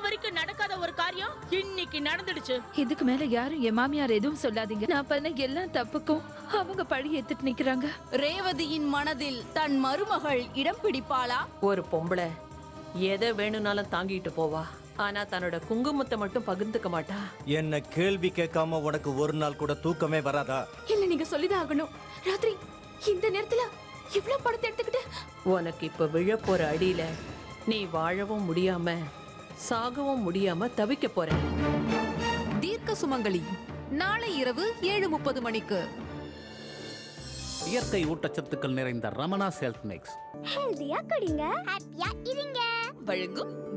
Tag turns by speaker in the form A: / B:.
A: வரைக்கும் நடக்காத ஒரு காரியம் இன்னைக்கு நடந்துடுச்சு
B: இதுக்கு மேல யாரும் என் மாமியார் எதுவும் சொல்லாதீங்க நான் பண்ண எல்லா தப்புக்கும் அவங்க பழி ஏத்துட்டு நிக்கிறாங்க
C: ரேவதியின் மனதில் தன் மருமகள் இடம் பிடிப்பாளா
D: ஒரு பொம்பளை எதை வேணும்னாலும் தாங்கிட்டு போவா ஆனா தன்னோட குங்குமத்தை மட்டும் பகிர்ந்துக்க மாட்டா
E: என்ன கேள்வி கேட்காம உனக்கு ஒரு நாள் கூட தூக்கமே வராதா
F: இல்ல நீங்க சொல்லிதான் ஆகணும் ராத்திரி இந்த நேரத்துல இவ்ளோ படத்தை எடுத்துக்கிட்டு
D: உனக்கு இப்ப விழப்போற அடியில நீ வாழவும் முடியாம சாகவும் முடியாம தவிக்க போற
G: தீர்க்க சுமங்கலி நாளை இரவு ஏழு முப்பது மணிக்கு
H: இயற்கை ஊட்டச்சத்துக்கள் நிறைந்த ரமணா ஹெல்த் மிக்ஸ்
I: ஹெல்தியா குடிங்க ஹாப்பியா இருங்க
G: வழங்கும்